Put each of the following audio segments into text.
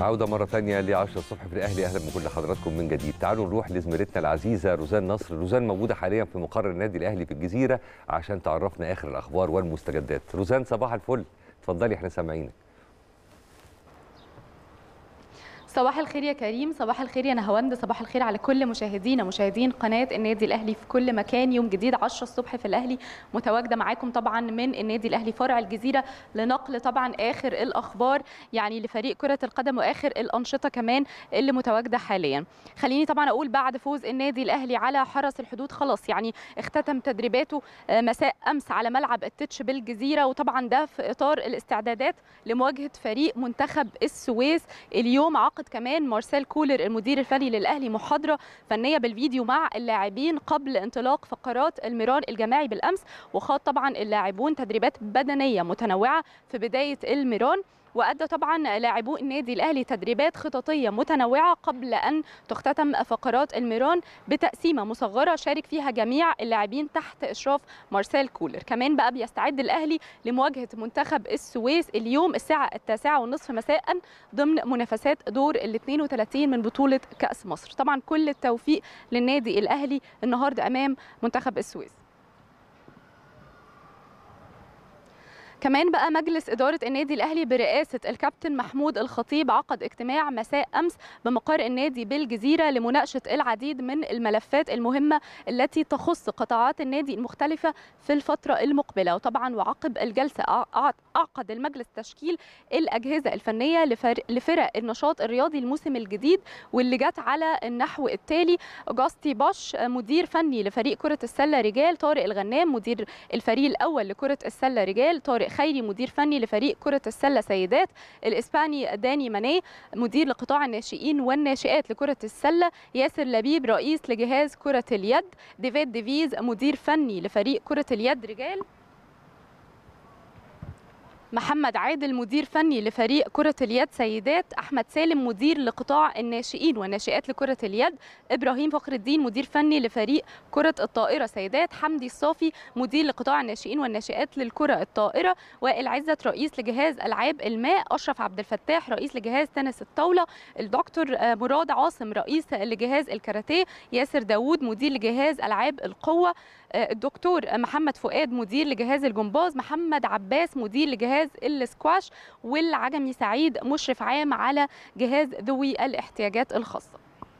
عودة مرة تانية ل 10 الصبح في الأهلي أهلا بكل حضراتكم من جديد تعالوا نروح لزميلتنا العزيزة روزان نصر روزان موجودة حاليا في مقر النادي الأهلي في الجزيرة عشان تعرفنا آخر الأخبار والمستجدات روزان صباح الفل اتفضلي احنا سامعينك صباح الخير يا كريم صباح الخير يا نهاوند صباح الخير على كل مشاهدينا مشاهدين قناه النادي الاهلي في كل مكان يوم جديد 10 الصبح في الاهلي متواجده معاكم طبعا من النادي الاهلي فرع الجزيره لنقل طبعا اخر الاخبار يعني لفريق كره القدم واخر الانشطه كمان اللي متواجده حاليا خليني طبعا اقول بعد فوز النادي الاهلي على حرس الحدود خلاص يعني اختتم تدريباته مساء امس على ملعب التتش بالجزيره وطبعا ده في اطار الاستعدادات لمواجهه فريق منتخب السويس اليوم عقد عقد كمان مارسيل كولر المدير الفني للاهلي محاضره فنيه بالفيديو مع اللاعبين قبل انطلاق فقرات الميران الجماعي بالامس وخاض طبعا اللاعبون تدريبات بدنيه متنوعه في بدايه الميران وادى طبعا لاعبو النادي الاهلي تدريبات خططيه متنوعه قبل ان تختتم فقرات الميران بتقسيمه مصغره شارك فيها جميع اللاعبين تحت اشراف مارسيل كولر كمان بقى بيستعد الاهلي لمواجهه منتخب السويس اليوم الساعه التاسعة والنصف مساء ضمن منافسات دور ال 32 من بطوله كاس مصر طبعا كل التوفيق للنادي الاهلي النهارده امام منتخب السويس كمان بقى مجلس إدارة النادي الأهلي برئاسة الكابتن محمود الخطيب عقد اجتماع مساء أمس بمقر النادي بالجزيرة لمناقشة العديد من الملفات المهمة التي تخص قطاعات النادي المختلفة في الفترة المقبلة وطبعا وعقب الجلسة عقد المجلس تشكيل الأجهزة الفنية لفرق النشاط الرياضي الموسم الجديد واللي جت على النحو التالي أوجاستي باش مدير فني لفريق كرة السلة رجال طارق الغنام مدير الفريق الأول لكرة السلة رجال طارق خيري مدير فني لفريق كرة السلة سيدات الإسباني داني ماني مدير لقطاع الناشئين والناشئات لكرة السلة ياسر لبيب رئيس لجهاز كرة اليد ديفيد ديفيز مدير فني لفريق كرة اليد رجال محمد عادل مدير فني لفريق كرة اليد سيدات أحمد سالم مدير لقطاع الناشئين والناشئات لكرة اليد إبراهيم فخر الدين مدير فني لفريق كرة الطائرة سيدات حمدي الصافي مدير لقطاع الناشئين والناشئات للكرة الطائرة وائل عزت رئيس لجهاز ألعاب الماء أشرف عبد الفتاح رئيس لجهاز تنس الطاولة الدكتور مراد عاصم رئيس لجهاز الكاراتيه ياسر داوود مدير لجهاز ألعاب القوة الدكتور محمد فؤاد مدير لجهاز الجمباز محمد عباس مدير لجهاز السكواش والعجمي سعيد مشرف عام على جهاز ذوي الاحتياجات الخاصه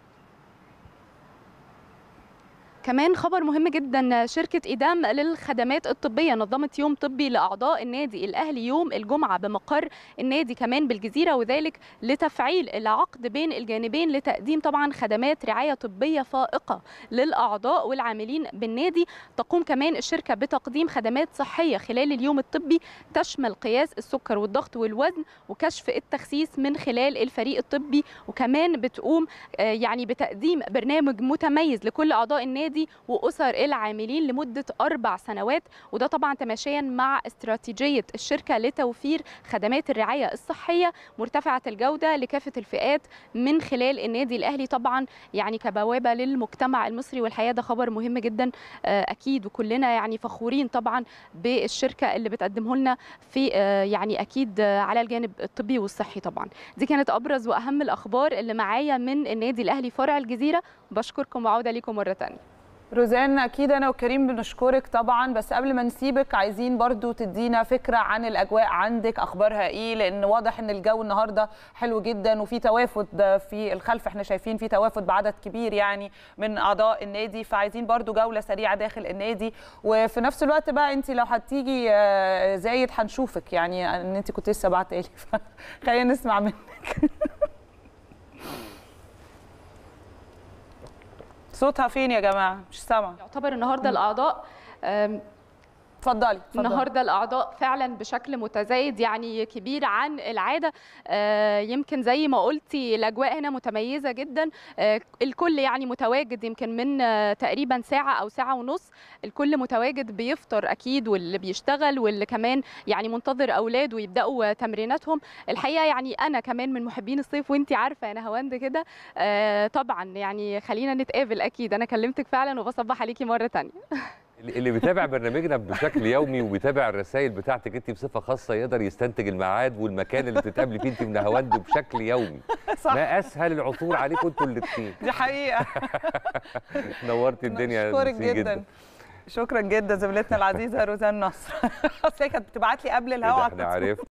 كمان خبر مهم جدا شركة إيدام للخدمات الطبية نظمت يوم طبي لأعضاء النادي الأهلي يوم الجمعة بمقر النادي كمان بالجزيرة وذلك لتفعيل العقد بين الجانبين لتقديم طبعا خدمات رعاية طبية فائقة للأعضاء والعاملين بالنادي تقوم كمان الشركة بتقديم خدمات صحية خلال اليوم الطبي تشمل قياس السكر والضغط والوزن وكشف التخسيس من خلال الفريق الطبي وكمان بتقوم يعني بتقديم برنامج متميز لكل أعضاء النادي النادي واسر العاملين لمده اربع سنوات وده طبعا تماشيا مع استراتيجيه الشركه لتوفير خدمات الرعايه الصحيه مرتفعه الجوده لكافه الفئات من خلال النادي الاهلي طبعا يعني كبوابه للمجتمع المصري والحقيقه ده خبر مهم جدا اكيد وكلنا يعني فخورين طبعا بالشركه اللي بتقدمه لنا في يعني اكيد على الجانب الطبي والصحي طبعا دي كانت ابرز واهم الاخبار اللي معايا من النادي الاهلي فرع الجزيره بشكركم وعوده لكم مره ثانيه روزان اكيد انا وكريم بنشكرك طبعا بس قبل ما نسيبك عايزين برضو تدينا فكره عن الاجواء عندك اخبارها ايه لان واضح ان الجو النهارده حلو جدا وفي توافد في الخلف احنا شايفين في توافد بعدد كبير يعني من اعضاء النادي فعايزين برضو جوله سريعه داخل النادي وفي نفس الوقت بقى انت لو هتيجي زايد هنشوفك يعني ان انت كنت لسه بعتلي خلينا نسمع منك صوتها فين يا جماعه مش سامعه يعتبر النهارده الاعضاء اتفضلي النهارده الاعضاء فعلا بشكل متزايد يعني كبير عن العاده آه يمكن زي ما قلتي الاجواء هنا متميزه جدا آه الكل يعني متواجد يمكن من آه تقريبا ساعه او ساعه ونص الكل متواجد بيفطر اكيد واللي بيشتغل واللي كمان يعني منتظر اولاده يبداوا تمريناتهم الحقيقه يعني انا كمان من محبين الصيف وانت عارفه انا هواند كده طبعا يعني خلينا نتقابل اكيد انا كلمتك فعلا وبصبح عليكي مره ثانيه اللي بيتابع برنامجنا بشكل يومي وبيتابع الرسائل بتاعتك انت بصفه خاصه يقدر يستنتج الميعاد والمكان اللي بتتقابلي فيه انت ونهاوند بشكل يومي صح ما اسهل العثور عليكم انتوا الاثنين دي حقيقه نورتي الدنيا بشكرك ميرسي جدا شكرا جدا زميلتنا العزيزه روزان نصر اصل هي كانت بتبعت لي قبل كده الهوا احنا عرفنا